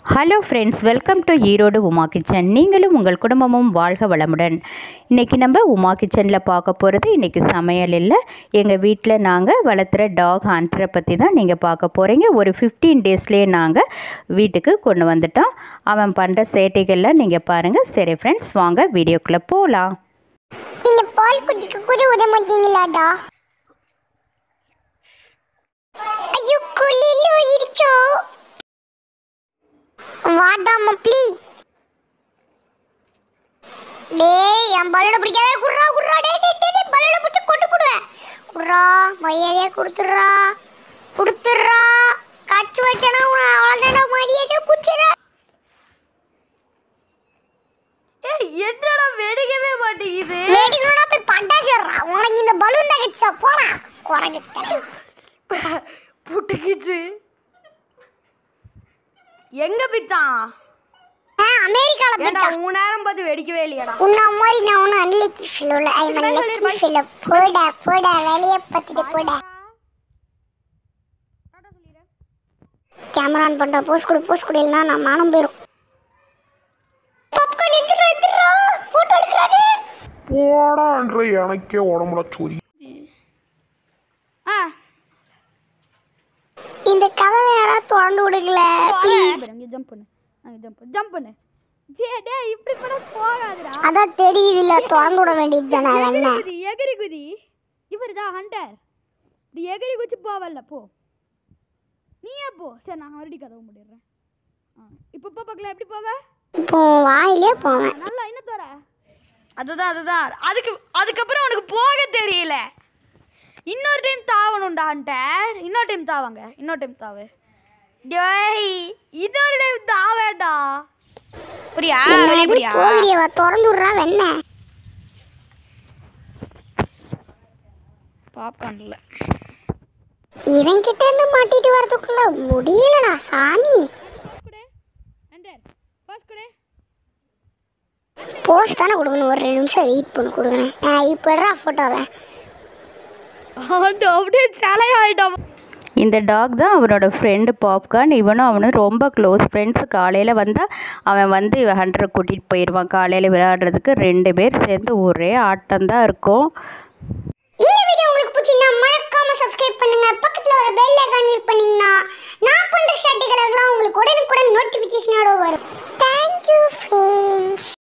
hello friends welcome to Erode Uma kitchen நீங்களும் உங்கள் குடும்பமும் வாழ்க வளமுடன் இன்றைக்கி நம்ம உமா கிச்சனில் பார்க்க போகிறது இன்றைக்கி சமையல் இல்லை எங்கள் வீட்டில் நாங்கள் வளர்த்துற டாக் ஹண்டரை பற்றி தான் நீங்கள் பார்க்க போகிறீங்க ஒரு ஃபிஃப்டீன் டேஸ்லேயே நாங்கள் வீட்டுக்கு கொண்டு வந்துட்டோம் அவன் பண்ணுற சேட்டைகள்லாம் நீங்கள் பாருங்கள் சரி ஃப்ரெண்ட்ஸ் வாங்க வீடியோக்குள்ளே போகலாம் இந்த பால் குடிக்க கூட விட மாட்டீங்களாடா ஐயோ குளிர்ல உயிரிச்சோ வாடா மப்ளி டேய் என் பலூனை பிடிக்காத குர்ரா குர்ரா டேய் டேய் டேய், டேய் பலூனை பிடிச்சி கொண்டு போடுவேன் குர்ரா மரியாதையா கொடுத்துட்றா கொடுத்துட்றா கச்சு வச்சனா அவ்வளோதானா மரியாதையா குச்சிடா ஏய் என்னடா வெடிக்கவே மாட்டேங்குது வேடிக்கணும்னா போய் பட்டாசு வர்றா உனக்கு இந்த பலூன் தான் கட்சா போடா குறைஞ்ச புட்டுக்கிச்சு எங்க பிச்சான் ஆ அமெரிக்கால ஏன்டா பிடிச்சான் உன் நேரம் பார்த்து வெடிக்கவே இல்லையாடா உன்ன மாதிரி நான் ஒன்றும் அன்லக்கி ஃபில்லோல ஐ மன் லக்கி ஃபில்லோ போடா போடா வேலையை பார்த்துட்டு போடா கேமரா ஆன் பண்ணுற போஸ் கொடு போஸ் கொடு இல்லைனா நான் மானம் போயிடும் பாப்கார்ன் எதிரா எதிரா ஃபோட்டோ எடுக்கிறாரு போடான்ற எனக்கே உடம்புல சொறி ஆ இந்த கதவை யாராவது திறந்து விடுங்கள இங்க ஜம்ப் பண்ணு அங்க ஜம்ப் பண்ணு ஜம்ப் பண்ணு ஜே டேய் இப்படி பண்ண போகாதடா அதான் தெரியுது இல்ல திறந்து விட வேண்டியது தானே வேணா குதி எகிரி குதி இவர்தான் ஹண்டர் இப்படி எகிரி குச்சி போவல்ல போ நீயே போ சரி நான் மறுபடியும் கதவு முடிடுறேன் ஆ இப்போ போ பார்க்கலாம் எப்படி போவ இப்போ வாயிலே போவேன் நல்லா என்ன தர அதுதான் அதுதான் அதுக்கு அதுக்கப்புறம் உனக்கு போக தெரியல இன்னொரு டைம் தாவணும்டா ஹண்டர் இன்னொரு டைம் தாவாங்க இன்னொரு டைம் தாவு டேய் இன்னொரு டைம் தாவேண்டா புரியா வெளிய புரியா போகிறியவா திறந்து விடுறா வெண்ண பாப்கார்ன்ல இவன் கிட்ட இருந்து மாட்டிட்டு வரதுக்குள்ள முடியலடா சாமி குடு ஹண்டர் பாஸ் குடு போஸ்ட் தானே கொடுக்கணும் ஒரு ரெண்டு நிமிஷம் வெயிட் பண்ணி கொடுக்குறேன் ஆ இப்போடா ஃபோட்டோவை ஆண்டா அப்படியே தலையாயிட்டான் இந்த டாக் தான் அவனோட ஃப்ரெண்டு பாப்கார்ன் இவனும் அவனும் ரொம்ப க்ளோஸ் ஃப்ரெண்ட்ஸ் காலையில் வந்தால் அவன் வந்து இவன் ஹண்டரை கூட்டிகிட்டு போயிடுவான் காலையில் விளையாடுறதுக்கு ரெண்டு பேர் சேர்ந்து ஒரே ஆட்டம் தான் இருக்கும் இந்த வீடியோ உங்களுக்கு பிடிச்சிருந்தா மறக்காம சப்ஸ்கிரைப் பண்ணுங்க பக்கத்துல ஒரு பெல் ஐகான் கிளிக் பண்ணீங்கன்னா நான் பண்ற ஷாட்டுகள் எல்லாம் உங்களுக்கு உடனுக்குடன் நோட்டிபிகேஷனோட வரும் தேங்க்யூ ஃப்ரெண்ட்ஸ்